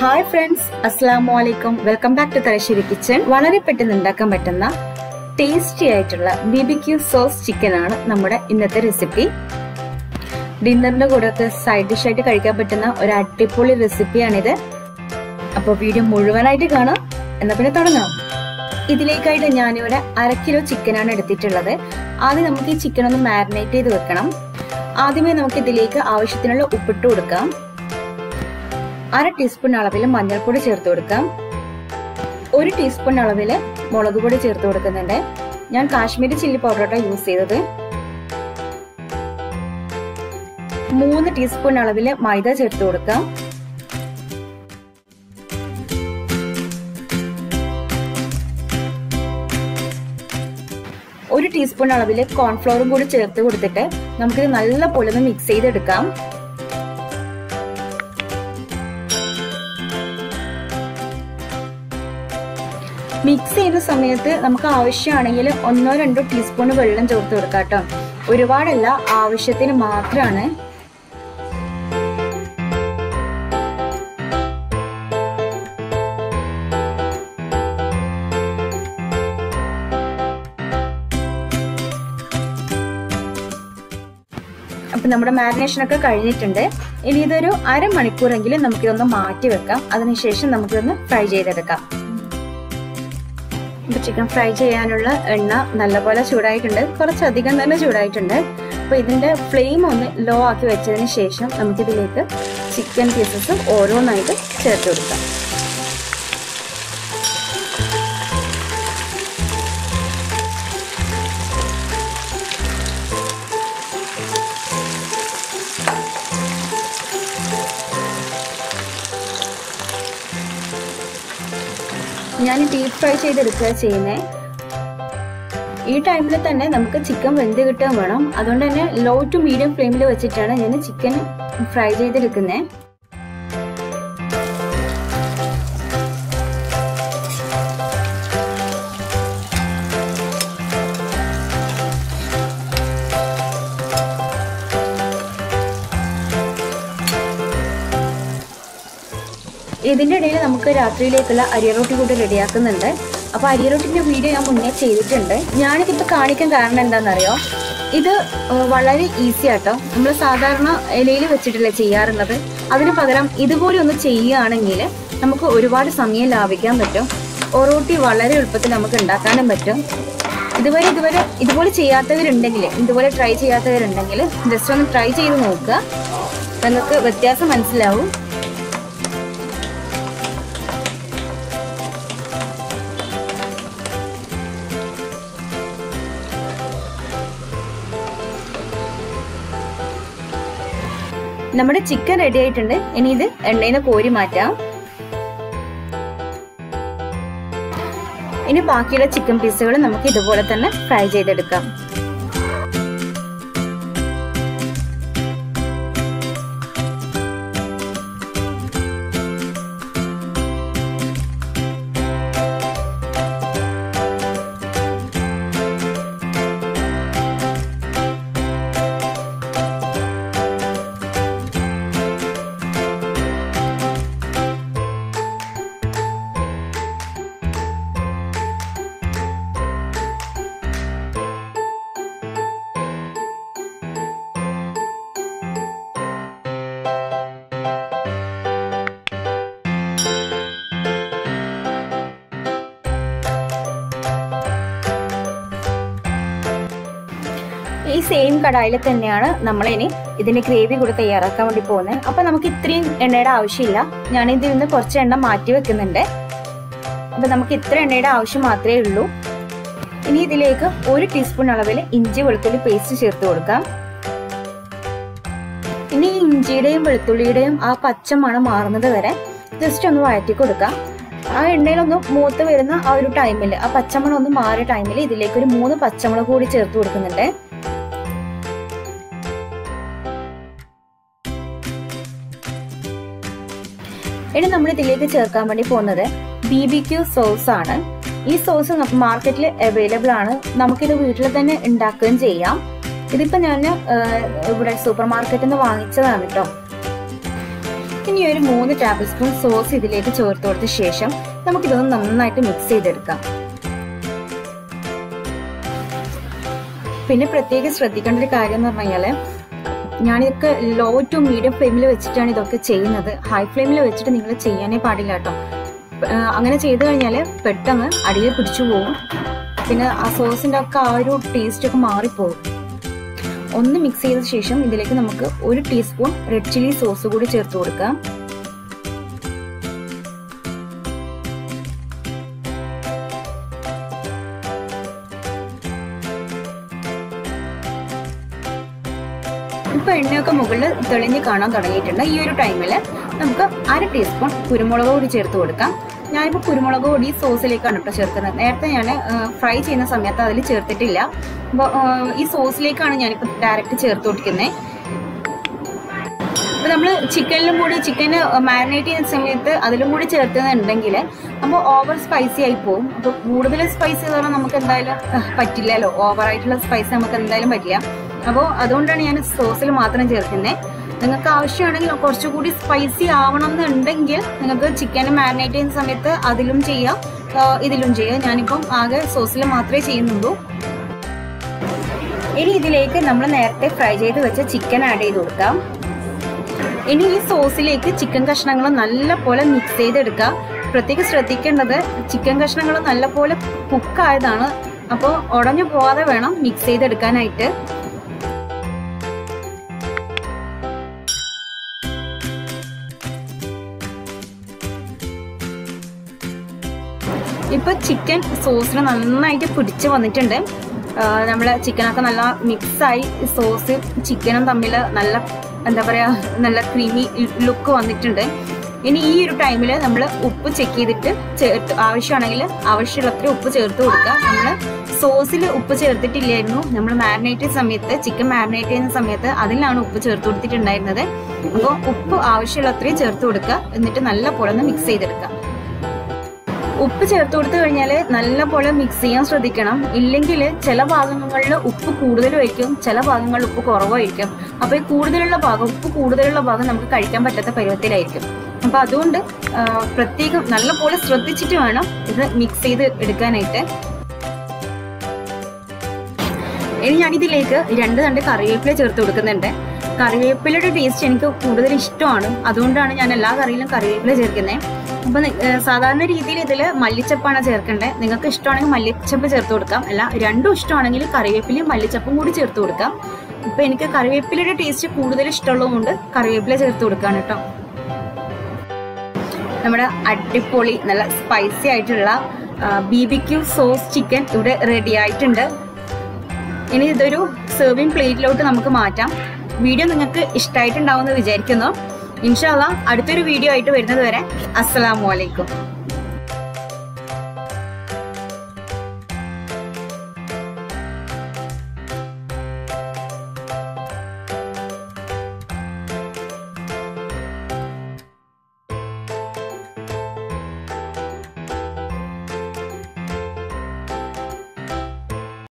hi friends അസ്സാം വലൈക്കും welcome back to Thalassery kitchen വളരെ പെട്ടെന്ന് ഉണ്ടാക്കാൻ പറ്റുന്ന ടേസ്റ്റി ആയിട്ടുള്ള B B Q sauce chicken ആണ് നമ്മുടെ ഇന്നത്തെ റെസിപ്പി ഡിന്നറിന്റെ കൂടെ ഒക്കെ സൈഡ് ഡിഷ് ആയിട്ട് കഴിക്കാൻ പറ്റുന്ന ഒരു അടിപൊളി റെസിപ്പിയാണിത് അപ്പോൾ വീഡിയോ മുഴുവനായിട്ട് കാണാം എന്നാ പിന്നെ തുടങ്ങാം ഇതിലേക്കായിട്ട് ഞാനിവിടെ അര കിലോ ചിക്കനാണ് എടുത്തിട്ടുള്ളത് ആദ്യം നമുക്ക് ഈ ചിക്കൻ ഒന്ന് മാരിനേറ്റ് ചെയ്ത് വെക്കണം ആദ്യമേ നമുക്ക് ഇതിലേക്ക് ആവശ്യത്തിനുള്ള ഉപ്പിട്ട് കൊടുക്കാം അര ടീസ്പൂൺ അളവിൽ മഞ്ഞൾപ്പൊടി ചേർത്ത് കൊടുക്കാം ഒരു ടീസ്പൂൺ അളവിൽ മുളക് പൊടി ചേർത്ത് കൊടുക്കുന്നുണ്ട് ഞാൻ കാശ്മീരി ചില്ലി പൗഡറാണ് യൂസ് ചെയ്തത് മൂന്ന് ടീസ്പൂൺ അളവിൽ മൈദ ചേർത്ത് കൊടുക്കാം ഒരു ടീസ്പൂൺ അളവിൽ കോൺഫ്ലോറും കൂടി ചേർത്ത് കൊടുത്തിട്ട് നമുക്കിത് നല്ല പോലെ ഒന്ന് മിക്സ് ചെയ്തെടുക്കാം മിക്സ് ചെയ്യുന്ന സമയത്ത് നമുക്ക് ആവശ്യമാണെങ്കിൽ ഒന്നോ രണ്ടോ ടീസ്പൂൺ വെള്ളം ചേർത്ത് കൊടുക്കാം കേട്ടോ ഒരുപാടല്ല ആവശ്യത്തിന് മാത്രമാണ് അപ്പൊ നമ്മുടെ മാരിനേഷൻ ഒക്കെ കഴിഞ്ഞിട്ടുണ്ട് ഇനി ഇതൊരു അരമണിക്കൂറെങ്കിലും നമുക്കിതൊന്ന് മാറ്റി വെക്കാം അതിനുശേഷം നമുക്കിതൊന്ന് ഫ്രൈ ചെയ്തെടുക്കാം ഇപ്പൊ ചിക്കൻ ഫ്രൈ ചെയ്യാനുള്ള എണ്ണ നല്ലപോലെ ചൂടായിട്ടുണ്ട് കുറച്ചധികം തന്നെ ചൂടായിട്ടുണ്ട് അപ്പൊ ഇതിന്റെ ഫ്ലെയിം ഒന്ന് ലോ ആക്കി വെച്ചതിന് ശേഷം നമുക്കിതിലേക്ക് ചിക്കൻ പീസസ് ഓരോന്നായിട്ട് ചേർത്ത് കൊടുക്കാം ഞാൻ ഡീപ് ഫ്രൈ ചെയ്തെടുക്കുക ചെയ്യുന്നത് ഈ ടൈമിൽ തന്നെ നമുക്ക് ചിക്കൻ വെന്ത് കിട്ടാൻ വേണം അതുകൊണ്ട് തന്നെ ലോ ടു മീഡിയം ഫ്ലെയിമിൽ വെച്ചിട്ടാണ് ഞാൻ ചിക്കൻ ഫ്രൈ ചെയ്തെടുക്കുന്നത് ഇതിന്റെ ഇടയിൽ നമുക്ക് രാത്രിയിലേക്കുള്ള അരിയറൊട്ടി കൂടി റെഡിയാക്കുന്നുണ്ട് അപ്പൊ അരിയറൊട്ടിന്റെ വീഡിയോ ഞാൻ മുന്നേ ചെയ്തിട്ടുണ്ട് ഞാനിതിപ്പോ കാണിക്കാൻ കാരണം എന്താണെന്നറിയോ ഇത് വളരെ ഈസി ആട്ടോ നമ്മൾ സാധാരണ ഇലയിൽ വെച്ചിട്ടല്ലേ ചെയ്യാറുള്ളത് അതിന് പകരം ഇതുപോലെ ഒന്ന് ചെയ്യുകയാണെങ്കിൽ നമുക്ക് ഒരുപാട് സമയം ലാഭിക്കാൻ പറ്റും ഒറോട്ടി വളരെ എളുപ്പത്തിൽ നമുക്ക് ഉണ്ടാക്കാനും പറ്റും ഇതുവരെ ഇതുവരെ ഇതുപോലെ ചെയ്യാത്തവരുണ്ടെങ്കിൽ ഇതുപോലെ ട്രൈ ചെയ്യാത്തവരുണ്ടെങ്കിൽ ജസ്റ്റ് ഒന്ന് ട്രൈ ചെയ്ത് നോക്കുക നിങ്ങൾക്ക് വ്യത്യാസം മനസ്സിലാവും നമ്മുടെ ചിക്കൻ റെഡി ആയിട്ടുണ്ട് ഇനി ഇത് എണ്ണയിൽ നിന്ന് കോരി മാറ്റാം ഇനി ബാക്കിയുള്ള ചിക്കൻ പീസുകൾ നമുക്ക് ഇതുപോലെ തന്നെ ഫ്രൈ ചെയ്തെടുക്കാം ഈ സെയിം കടായിൽ തന്നെയാണ് നമ്മൾ ഇനി ഇതിന്റെ ഗ്രേവി കൂടി തയ്യാറാക്കാൻ വേണ്ടി പോകുന്നത് അപ്പൊ നമുക്ക് ഇത്രയും എണ്ണയുടെ ആവശ്യമില്ല ഞാൻ ഇതിൽ നിന്ന് കുറച്ച് എണ്ണ മാറ്റി വെക്കുന്നുണ്ട് അപ്പൊ നമുക്ക് ഇത്ര എണ്ണയുടെ ആവശ്യം മാത്രമേ ഉള്ളൂ ഇനി ഇതിലേക്ക് ഒരു ടീസ്പൂൺ അളവിൽ ഇഞ്ചി വെളുത്തുള്ളി പേസ്റ്റ് ചേർത്ത് കൊടുക്കാം ഇനി ഇഞ്ചിയുടെയും വെളുത്തുള്ളിയുടെയും ആ പച്ച മണം മാറുന്നത് വരെ ജസ്റ്റ് ഒന്ന് വഴറ്റി കൊടുക്കാം ആ എണ്ണയിലൊന്ന് മൂത്ത് വരുന്ന ആ ഒരു ടൈമിൽ ആ പച്ചമുളക് ഒന്ന് മാറിയ ടൈമിൽ ഇതിലേക്ക് ഒരു മൂന്ന് പച്ചമുളക് കൂടി ചേർത്ത് കൊടുക്കുന്നുണ്ട് ഇനി നമ്മൾ ഇതിലേക്ക് ചേർക്കാൻ വേണ്ടി പോകുന്നത് ബി ബി ക്യൂ സോസ് ആണ് ഈ സോസ് മാർക്കറ്റിൽ അവൈലബിൾ ആണ് നമുക്കിത് വീട്ടിൽ തന്നെ ഉണ്ടാക്കുകയും ചെയ്യാം ഇതിപ്പോ ഞാൻ ഇവിടെ സൂപ്പർ മാർക്കറ്റിൽ നിന്ന് വാങ്ങിച്ചതാണ് കേട്ടോ ഇനി ഒരു മൂന്ന് ടേബിൾ സ്പൂൺ സോസ് ഇതിലേക്ക് ചേർത്ത് കൊടുത്ത ശേഷം നമുക്കിതൊന്ന് നന്നായിട്ട് മിക്സ് ചെയ്തെടുക്കാം പിന്നെ പ്രത്യേകം ശ്രദ്ധിക്കേണ്ട ഒരു കാര്യം എന്ന് പറഞ്ഞാല് ഞാനിതൊക്കെ ലോ ടു മീഡിയം ഫ്ലെയിമിൽ വെച്ചിട്ടാണ് ഇതൊക്കെ ചെയ്യുന്നത് ഹൈ ഫ്ലെയിമിൽ വെച്ചിട്ട് നിങ്ങൾ ചെയ്യാനേ പാടില്ല കേട്ടോ അങ്ങനെ ചെയ്തു കഴിഞ്ഞാൽ പെട്ടെന്ന് അടിയിൽ പിടിച്ചു പോകും പിന്നെ ആ സോസിന്റെ ഒക്കെ ആ ഒരു ടേസ്റ്റ് ഒക്കെ മാറിപ്പോകും ഒന്ന് മിക്സ് ചെയ്ത ശേഷം ഇതിലേക്ക് നമുക്ക് ഒരു ടീസ്പൂൺ റെഡ് ചില്ലി സോസ് കൂടി ചേർത്ത് കൊടുക്കാം ഇപ്പൊ എണ്ണയൊക്കെ മുകളിൽ തെളിഞ്ഞ് കാണാൻ തുടങ്ങിയിട്ടുണ്ട് ഈ ഒരു ടൈമിൽ നമുക്ക് അര ടീസ്പൂൺ കുരുമുളക് പൊടി ചേർത്ത് കൊടുക്കാം ഞാനിപ്പോൾ കുരുമുളക് പൊടി സോസിലേക്കാണ് കേട്ടോ ചേർക്കുന്നത് നേരത്തെ ഞാൻ ഫ്രൈ ചെയ്യുന്ന സമയത്ത് അതിൽ ചേർത്തിട്ടില്ല അപ്പോൾ ഈ സോസിലേക്കാണ് ഞാനിപ്പോൾ ഡയറക്റ്റ് ചേർത്ത് കൊടുക്കുന്നത് അപ്പോൾ നമ്മൾ ചിക്കനിലും കൂടി ചിക്കന് മാരിനേറ്റ് ചെയ്യുന്ന സമയത്ത് അതിലും കൂടി ചേർത്തുന്നുണ്ടെങ്കിൽ അപ്പോൾ ഓവർ സ്പൈസി ആയി പോകും അപ്പോൾ കൂടുതൽ സ്പൈസി പറഞ്ഞാൽ നമുക്ക് എന്തായാലും പറ്റില്ലല്ലോ ഓവറായിട്ടുള്ള സ്പൈസ് നമുക്ക് എന്തായാലും പറ്റില്ല അപ്പോൾ അതുകൊണ്ടാണ് ഞാൻ സോസിൽ മാത്രം ചേർക്കുന്നത് നിങ്ങൾക്ക് ആവശ്യമാണെങ്കിൽ കുറച്ചുകൂടി സ്പൈസി ആവണം എന്നുണ്ടെങ്കിൽ നിങ്ങൾക്ക് ചിക്കൻ മാരിനേറ്റ് ചെയ്യുന്ന സമയത്ത് അതിലും ചെയ്യാം ഇതിലും ചെയ്യാം ഞാനിപ്പം ആകെ സോസിൽ മാത്രമേ ചെയ്യുന്നുള്ളൂ ഇനി ഇതിലേക്ക് നമ്മൾ നേരത്തെ ഫ്രൈ ചെയ്ത് വെച്ച ചിക്കൻ ആഡ് ചെയ്ത് കൊടുക്കാം ഇനി ഈ സോസിലേക്ക് ചിക്കൻ കഷ്ണങ്ങൾ നല്ല പോലെ മിക്സ് ചെയ്തെടുക്കുക പ്രത്യേകം ശ്രദ്ധിക്കേണ്ടത് ചിക്കൻ കഷ്ണങ്ങൾ നല്ല പോലെ കുക്കായതാണ് അപ്പോൾ ഉടഞ്ഞു പോവാതെ വേണം മിക്സ് ചെയ്തെടുക്കാനായിട്ട് ഇപ്പൊ ചിക്കൻ സോസിന് നന്നായിട്ട് പിടിച്ച് വന്നിട്ടുണ്ട് നമ്മളെ ചിക്കനൊക്കെ നല്ല മിക്സായി സോസ് ചിക്കനും തമ്മിൽ നല്ല എന്താ പറയാ നല്ല ക്രീമി ലുക്ക് വന്നിട്ടുണ്ട് ഇനി ഈ ഒരു ടൈമിൽ നമ്മൾ ഉപ്പ് ചെക്ക് ചെയ്തിട്ട് ചേർത്ത് ആവശ്യമാണെങ്കിൽ ആവശ്യമുള്ളത്ര ഉപ്പ് ചേർത്ത് കൊടുക്കുക നമ്മൾ സോസിൽ ഉപ്പ് ചേർത്തിട്ടില്ലായിരുന്നു നമ്മൾ മാരിനേറ്റ് സമയത്ത് ചിക്കൻ മാരിനേറ്റ് ചെയ്യുന്ന സമയത്ത് അതിലാണ് ഉപ്പ് ചേർത്ത് കൊടുത്തിട്ടുണ്ടായിരുന്നത് അപ്പോൾ ഉപ്പ് ആവശ്യമുള്ളത്രയും ചേർത്ത് കൊടുക്കുക എന്നിട്ട് നല്ല പോലെ ഒന്ന് മിക്സ് ചെയ്തെടുക്കുക ഉപ്പ് ചേർത്ത് കൊടുത്തു കഴിഞ്ഞാൽ നല്ല പോലെ മിക്സ് ചെയ്യാൻ ശ്രദ്ധിക്കണം ഇല്ലെങ്കിൽ ചില ഭാഗങ്ങളിൽ ഉപ്പ് കൂടുതലുമായിരിക്കും ചില ഭാഗങ്ങളിൽ ഉപ്പ് കുറവായിരിക്കും അപ്പോൾ ഈ കൂടുതലുള്ള ഭാഗം ഉപ്പ് കൂടുതലുള്ള ഭാഗം നമുക്ക് കഴിക്കാൻ പറ്റാത്ത പരുവത്തിലായിരിക്കും അപ്പോൾ അതുകൊണ്ട് പ്രത്യേകം നല്ല പോലെ ശ്രദ്ധിച്ചിട്ട് വേണം ഇത് മിക്സ് ചെയ്ത് എടുക്കാനായിട്ട് ഇനി ഞാനിതിലേക്ക് രണ്ട് തണ്ട് കറിവേപ്പില ചേർത്ത് കൊടുക്കുന്നുണ്ട് കറിവേപ്പിലയുടെ ടേസ്റ്റ് എനിക്ക് കൂടുതൽ ഇഷ്ടമാണ് അതുകൊണ്ടാണ് ഞാൻ എല്ലാ കറിയിലും കറിവേപ്പില ചേർക്കുന്നത് അപ്പൊ സാധാരണ രീതിയിൽ ഇതിൽ മല്ലിച്ചപ്പാണ് ചേർക്കേണ്ടത് നിങ്ങൾക്ക് ഇഷ്ടമാണെങ്കിൽ മല്ലിച്ചപ്പ് ചേർത്ത് കൊടുക്കാം അല്ല രണ്ടും ഇഷ്ടമാണെങ്കിൽ കറിവേപ്പിലയും മല്ലിച്ചപ്പും കൂടി ചേർത്ത് കൊടുക്കാം ഇപ്പൊ എനിക്ക് കറിവേപ്പിലയുടെ ടേസ്റ്റ് കൂടുതൽ ഇഷ്ടമുള്ളതുകൊണ്ട് കറിവേപ്പില ചേർത്ത് കൊടുക്കാണ് കേട്ടോ നമ്മുടെ അടിപൊളി നല്ല സ്പൈസി ആയിട്ടുള്ള B B Q sauce chicken ഇവിടെ റെഡി ആയിട്ടുണ്ട് ഇനി ഇതൊരു സെർവിങ് പ്ലേറ്റിലോട്ട് നമുക്ക് മാറ്റാം വീഡിയോ നിങ്ങൾക്ക് ഇഷ്ടമായിട്ടുണ്ടാവുമെന്ന് വിചാരിക്കുന്നു ഇൻഷാല്ല അടുത്തൊരു വീഡിയോ ആയിട്ട് വരുന്നത് വരെ അസ്സലാമു അലൈക്കും